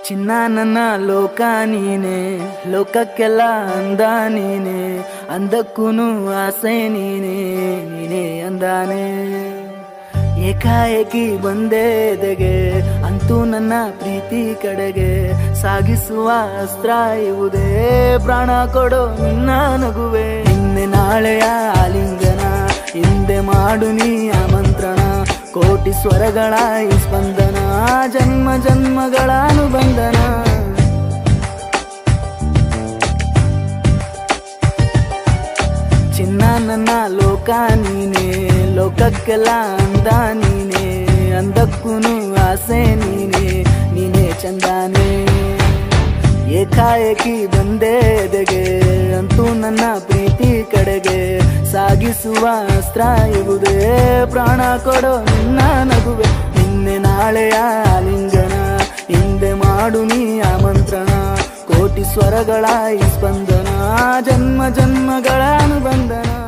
ಚಿನ್ನ ನನ್ನ ಲೋಕ ನೀನೆ ಲೋಕಕ್ಕೆಲ್ಲ ಅಂದ ನೀನೆ ಅಂದಕ್ಕೂನು ಆಸೆ ನೀನೆ ನೀನೇ ಅಂದಾನೆ ಏಕಾಏಕಿ ಬಂದೆ ಎದೆಗೆ ಅಂತೂ ನನ್ನ ಪ್ರೀತಿ ಕಡೆಗೆ ಸಾಗಿಸುವ ಅಸ್ತ್ರ ಇವುದೇ ಪ್ರಾಣ ಕೊಡೋ ನಿನ್ನ ನಗುವೆ ನಿನ್ನೆ ನಾಳೆಯ ಆಲಿಂಗನ ಹಿಂದೆ ಮಾಡು ನೀ ಆಮಂತ್ರಣ ಕೋಟಿ ಸ್ವರಗಳ ಈ ಸ್ಪಂದನ ಜನ್ಮ ಜನ್ಮಗಳ ಅನುಬಂಧನ ಚಿನ್ನ ನನ್ನ ಲೋಕ ನೀನೆ ಲೋಕಕ್ಕೆಲ್ಲ ಅಂದ ನೀನೆ ಅಂದಕ್ಕೂನು ಆಸೆ ನೀನೆ ನೀನೇ ಚಂದಾನೆ ಏಕಾಏಕಿ ಬಂದೆ ಎದೆಗೆ ಅಂತೂ ನನ್ನ ಪ್ರೀತಿ ಕಡೆಗೆ ಸಾಗಿಸುವ ಅಸ್ತ್ರ ಇವುದೇ ಪ್ರಾಣ ಕೊಡೋ ನಿನ್ನ ನಗುವೆ ನಿನ್ನೆ ನಾಳೆಯ ಆಲಿಂಗನ ಹಿಂದೆ ಮಾಡು ನೀ ಆಮಂತ್ರಣ ಕೋಟಿ ಸ್ವರಗಳ ಈ ಸ್ಪಂದನ ಜನ್ಮ ಜನ್ಮಗಳ ಅನುಬಂಧನ